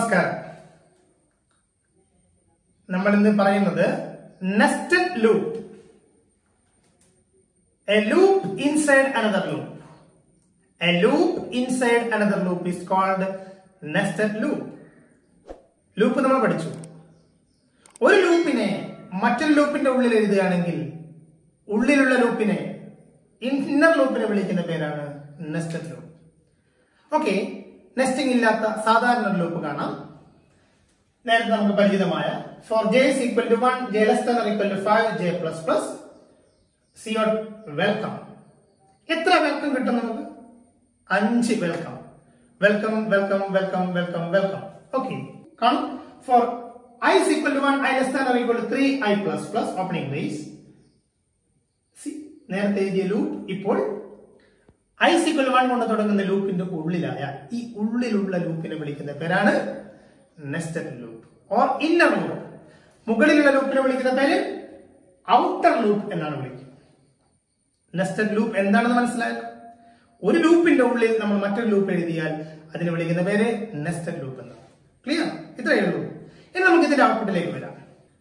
നമസ്കാരം നമ്മൾ ഇന്ന് പറയുന്നത് nested loop a loop inside another loop a loop inside another loop is called nested loop loop നമ്മൾ പഠിച്ചു ഒരു ലൂപ്പിനെ മറ്റൊരു ലൂപ്പിന്റെ ഉള്ളിൽ എഴുതുകയാണെങ്കിൽ ഉള്ളിലുള്ള ലൂപ്പിനെ ഇന്നർ ലൂപ്പിനെ വിളിക്കുന്ന പേരാണ് നെസ്റ്റഡ് ലൂപ്പ് ഓക്കെ നെസ്റ്റിംഗ് ഇല്ലാത്ത സാധാരണ ഒരു ലൂപ്പ് കാണാം നേരത്തെ നമുക്ക് പരിചിതമായ for J is equal to one J less than equal to five J plus plus cout welcome എത്ര വെൽക്കം കിട്ടും നമുക്ക് അഞ്ച് welcome welcome welcome welcome welcome welcome okay കാണും for I is equal to one I less than equal to three I plus plus opening brace നേരത്തെ എഴുതിയ loop ഇപ്പോൾ I sequel one കൊണ്ട് തുടങ്ങുന്ന ലൂപ്പിന്റെ ഉള്ളിലായ ഈ ഉള്ളിലുള്ള ലൂപ്പിനെ വിളിക്കുന്ന പേരാണ് nested loop or inner loop മുകളിലുള്ള ലൂപ്പിനെ വിളിക്കുന്ന പേര് ഔട്ടർ ലൂപ്പ് എന്നാണ് വിളിക്കുന്നത് നെസ്റ്റഡ് ലൂപ്പ് എന്താണെന്ന് മനസ്സിലാക്കുക ഒരു ലൂപ്പിന്റെ ഉള്ളിൽ നമ്മൾ മറ്റൊരു ലൂപ്പ് എഴുതിയാൽ അതിനെ വിളിക്കുന്ന പേര് നെസ്റ്റഡ് ലൂപ്പ് എന്നാണ് ക്ലിയർ ഇത്രയേ ഉള്ളൂ ഇനി നമുക്ക് ഇതിന്റെ ഔട്ട്പുട്ടിലേക്ക് വരാം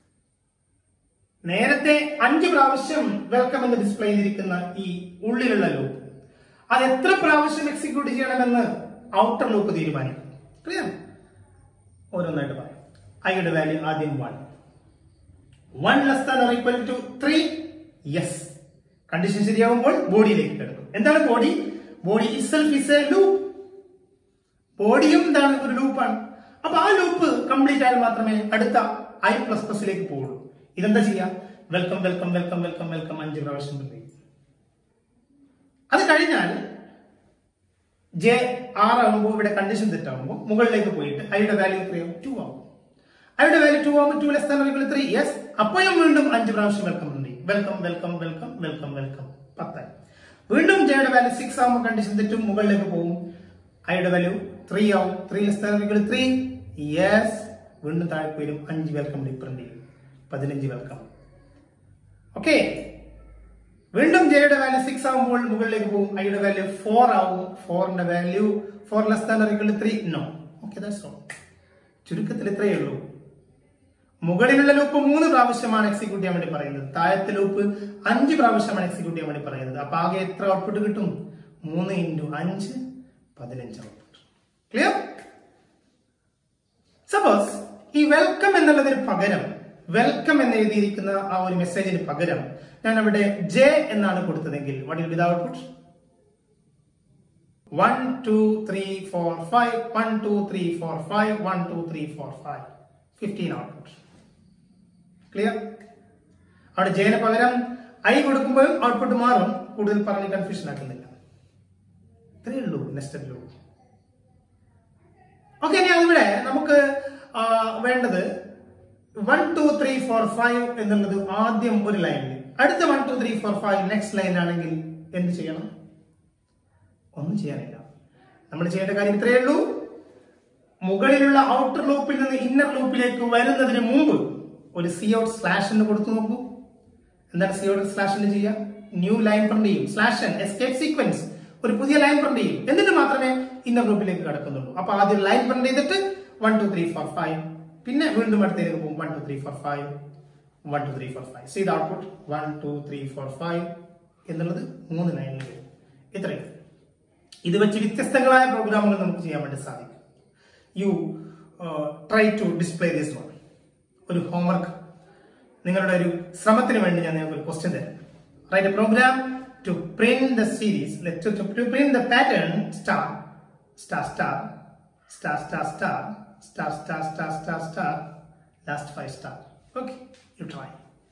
നേരത്തെ അഞ്ച് പ്രാവശ്യം വെൽക്കം എന്ന് ഡിസ്പ്ലേ ചെയ്തിരിക്കുന്ന ഈ ഉള്ളിലുള്ള ലൂപ്പ് അത് എത്ര പ്രാവശ്യം എക്സിക്യൂട്ട് ചെയ്യണമെന്ന് ഔട്ടർ ലൂപ്പ് തീരുമാനിക്കും ക്ലിയർ ഓരോന്നായിട്ട് പറയാം ഐയുടെ വാല്യൂ ആദ്യം one one less than equal to three yes condition ശരിയാവുമ്പോൾ ബോഡിയിലേക്ക് കിടക്കും എന്താണ് body body itself is a loop ബോഡിയും എന്താണ് ഒരു ലൂപ്പാണ് അപ്പൊ ആ ലൂപ്പ് കംപ്ലീറ്റ് ആയാൽ മാത്രമേ അടുത്ത ഐ പ്ലസ് പ്ലസിലേക്ക് പോകുള്ളൂ ഇതെന്താ ചെയ്യാം welcome welcome welcome welcome welcome അഞ്ച് പ്രാവശ്യം പറയും അത് കഴിഞ്ഞാൽ ജെ ആറാകുമ്പോൾ ഇവിടെ കണ്ടീഷൻ തെറ്റാകുമ്പോൾ മുകളിലേക്ക് പോയിട്ട് ഐയുടെ വാല്യൂ എത്രയാവും ടു ആവും ഐയുടെ വാല്യൂ ടു ആകുമ്പോൾ two less than three yes അപ്പോഴും വീണ്ടും അഞ്ച് പ്രാവശ്യം വെൽക്കം ഉണ്ട് welcome welcome welcome welcome welcome പത്തായി വീണ്ടും ജെയുടെ വാല്യൂ സിക്സ് ആകുമ്പോൾ കണ്ടീഷൻ തെറ്റും മുകളിലേക്ക് പോകും ഐയുടെ വാല്യൂ ത്രീ ആവും three less than three yes വീണ്ടും താഴെ വരും അഞ്ച് വെൽക്കം ഡിഫറെന്റ് ചെയ്യും പതിനഞ്ച് വെൽക്കം ഓക്കെ വീണ്ടും ജെയുടെ വാല്യൂ സിക്സ് ആകുമ്പോൾ മുകളിലേക്ക് പോകും ഐയുടെ വാല്യൂ ഫോർ ആവും ഫോറിന്റെ വാല്യൂ ഫോർ ലെസ് താൻ അറിയിക്കുന്നത് three no okay that's all ചുരുക്കത്തിൽ ഇത്രയേ ഉള്ളൂ മുകളിലുള്ള ലൂപ്പ് മൂന്ന് പ്രാവശ്യമാണ് എക്സിക്യൂട്ട് ചെയ്യാൻ വേണ്ടി പറയുന്നത് താഴത്തെ ലൂപ്പ് അഞ്ച് പ്രാവശ്യമാണ് എക്സിക്യൂട്ട് ചെയ്യാൻ വേണ്ടി പറയുന്നത് അപ്പൊ ആകെ എത്ര ഔട്ട്പുട്ട് കിട്ടും മൂന്ന് ഇൻറ്റു അഞ്ച് പതിനഞ്ച് ഔട്ട്പുട്ട് ക്ലിയർ സപ്പോസ് ഈ വെൽക്കം എന്നുള്ളതിന് പകരം വെൽക്കം എന്ന് എഴുതിയിരിക്കുന്ന ആ ഒരു മെസ്സേജിന് പകരം ഞാൻ അവിടെ ജെ എന്നാണ് കൊടുത്തതെങ്കിൽ what will be the output one two three four five one two three four five one two three four five fifteen output clear അവിടെ ജെന് പകരം ഐ കൊടുക്കുമ്പോഴും ഔട്ട്പുട്ട് മാറും കൂടുതൽ പറഞ്ഞ് കൺഫ്യൂഷൻ ആക്കുന്നില്ല ഇത്രയേ ഉള്ളൂ നെസ്റ്റഡ് ലൂപ്പ് ഓക്കെ ഇനി അതിവിടെ നമുക്ക് ആ, വേണ്ടത് one two three four five എന്നുള്ളത് ആദ്യം ഒരു ലൈനിൽ അടുത്ത one two three four five next line ആണെങ്കിൽ എന്ത് ചെയ്യണം ഒന്നും ചെയ്യാനില്ല നമ്മൾ ചെയ്യേണ്ട കാര്യം ഇത്രയേ ഉള്ളൂ മുകളിലുള്ള ഔട്ടർ ലൂപ്പിൽ നിന്ന് ഇന്നർ ലൂപ്പിലേക്ക് വരുന്നതിന് മുമ്പ് ഒരു സി ഔട്ട് സ്ലാഷ് എന്ന് കൊടുത്തു നോക്കൂ എന്താണ് സി ഔട്ട് സ്ലാഷിന് ചെയ്യുക ന്യൂ ലൈൻ പ്രിന്റ് ചെയ്യും സ്ലാഷ് എസ്കേപ്പ് സീക്വൻസ് ഒരു പുതിയ ലൈൻ പ്രിന്റ് ചെയ്യും എന്നിട്ട് മാത്രമേ ഇന്നർ ഗ്രൂപ്പിലേക്ക് കടക്കുന്നുള്ളൂ അപ്പൊ ആദ്യം ലൈൻ പ്രിന്റ് ചെയ്തിട്ട് one two three four five പിന്നെ വീണ്ടും അടുത്തേക്ക് പോകും one two three four five one two three four five see the output one two three four five എന്നുള്ളത് മൂന്ന് ലൈനിൽ വരും ഇത്രയും ഇത് വെച്ച് വ്യത്യസ്തങ്ങളായ പ്രോഗ്രാമുകൾ നമുക്ക് ചെയ്യാൻ വേണ്ടി സാധിക്കും you try to display this one ഒരു ഹോംവർക്ക് നിങ്ങളുടെ ഒരു ശ്രമത്തിന് വേണ്ടി ഞാൻ നിങ്ങൾക്ക് ഒരു ക്വസ്റ്റ്യൻ തരാം write a program to print the series to print the pattern star star star star star star star star star star star last five star okay you try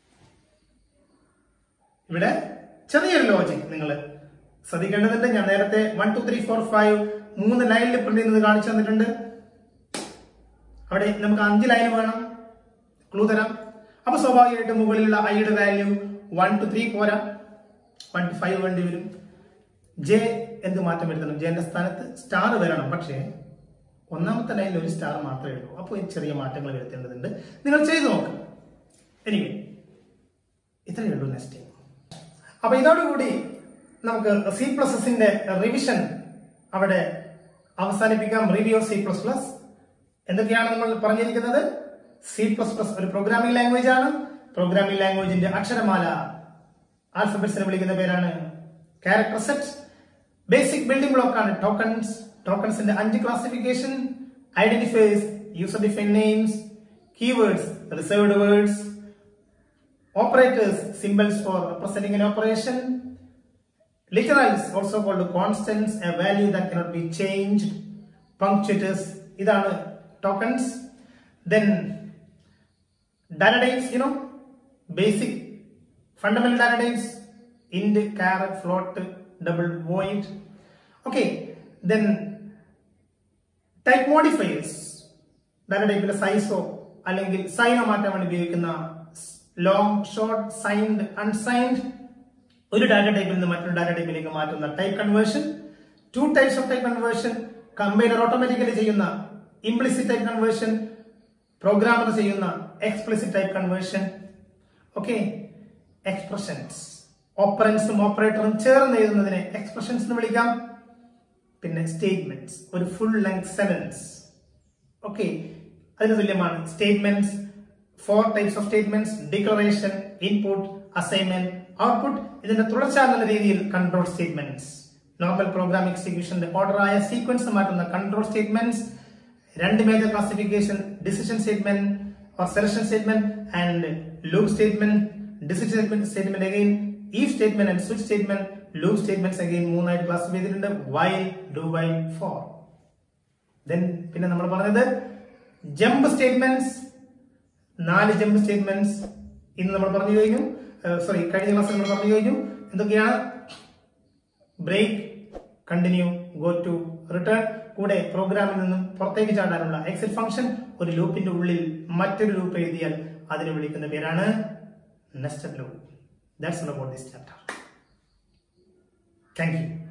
ഇവിടെ ചെറിയൊരു ലോജിക് നിങ്ങൾ ശ്രദ്ധിക്കേണ്ടതുണ്ട് ഞാൻ നേരത്തെ one two three four five മൂന്ന് ലൈനിൽ print ചെയ്യുന്നത് കാണിച്ചു തന്നിട്ടുണ്ട് അവിടെ നമുക്ക് അഞ്ച് ലൈൻ വേണം ക്ലൂ തരാം അപ്പൊ സ്വാഭാവികമായിട്ടും മുകളിലുള്ള ഐയുടെ വാല്യൂ വൺ ടു ത്രീ പോരാ വൺ ടു ഫൈവ് വേണ്ടി വരും ജെ എന്ത് മാറ്റം വരുത്തണം ജെന്റെ സ്ഥാനത്ത് സ്റ്റാർ വരണം പക്ഷേ ഒന്നാമത്തെ ലൈനിൽ ഒരു സ്റ്റാർ മാത്രമേ ഉള്ളൂ അപ്പോൾ ചെറിയ മാറ്റങ്ങൾ വരുത്തേണ്ടതുണ്ട് നിങ്ങൾ ചെയ്തു നോക്ക് എനിവേ ഇത്രയേ ഉള്ളൂ നെക്സ്റ്റ് അപ്പൊ ഇതോടുകൂടി നമുക്ക് സി പ്ലസ് എസിന്റെ റിവിഷൻ അവിടെ അവസാനിപ്പിക്കാം റിവ്യൂ സി പ്ലസ് പ്ലസ് എന്തൊക്കെയാണ് നമ്മൾ പറഞ്ഞിരിക്കുന്നത് സി പ്ലസ് പ്ലസ് ഒരു പ്രോഗ്രാമിംഗ് ലാംഗ്വേജ് ആണ് പ്രോഗ്രാമിംഗ് ലാംഗ്വേജിന്റെ അക്ഷരമാല ആൽഫബറ്റ്സിനെ വിളിക്കുന്ന പേരാണ് character set basic building block ആണ് ടോക്കൺസ് ടോക്കൺസിന്റെ അഞ്ച് classification identifiers user define names keywords reserved words operators symbols for representing an operation literals also called constants a value that cannot be changed punctuators ഇതാണ് tokens then data types you know basic fundamental data types int char float double void okay then type modifiers data ടൈപ്പിലെ സൈസോ അല്ലെങ്കിൽ സൈനോ മാറ്റാൻ വേണ്ടി ഉപയോഗിക്കുന്ന long short signed unsigned ഒരു data ടൈപ്പിൽ നിന്ന് മറ്റൊരു ഡാറ്റ ടൈപ്പിലേക്ക് മാറ്റുന്ന type conversion two types of type conversion compiler automatically ചെയ്യുന്ന ഇംപ്ലിസിറ്റ് ടൈപ്പ് കൺവേർഷൻ പ്രോഗ്രാമർ ചെയ്യുന്ന explicit type conversion okay expressions ഓപ്പറൻസും ഓപ്പറേറ്ററും ചേർന്ന് എഴുതുന്നതിനെ എക്സ്പ്രഷൻസ് എന്ന് വിളിക്കാം പിന്നെ സ്റ്റേറ്റ്മെന്റ്സ് ഒരു ഫുൾ ലെങ്ത് സെന്റൻസ് ഓക്കെ അതിന് തുല്യമാണ് statements four types of statements declaration input assignment output ഇതിന്റെ തുടർച്ച എന്നുള്ള രീതിയിൽ കൺട്രോൾ സ്റ്റേറ്റ്മെന്റ്സ് നോർമൽ പ്രോഗ്രാം എക്സിക്യൂഷന്റെ ഓർഡർ ആയ സീക്വൻസ് മാറ്റുന്ന കൺട്രോൾ സ്റ്റേറ്റ്മെന്റ്സ് രണ്ട് major classification decision statement or selection statement and loop statement decision statement again if statement and switch statement loop statements again മൂന്നായിട്ട് classify ചെയ്തിട്ടുണ്ട് while do while for then പിന്നെ നമ്മൾ പറഞ്ഞത് jump statements നാല് jump statements ഇന്ന് നമ്മൾ പറഞ്ഞു കഴിഞ്ഞു സോറി കഴിഞ്ഞ ക്ലാസ്സിൽ നമ്മൾ പറഞ്ഞു കഴിഞ്ഞു എന്തൊക്കെയാണ് break continue go to return കൂടെ പ്രോഗ്രാമിൽ നിന്നും പുറത്തേക്ക് ചാടാനുള്ള എക്സിറ്റ് ഫംഗ്ഷൻ ഒരു ലൂപ്പിന്റെ ഉള്ളിൽ മറ്റൊരു ലൂപ്പ് എഴുതിയാൽ അതിനെ വിളിക്കുന്ന പേരാണ് nested loop that's about this chapter thank U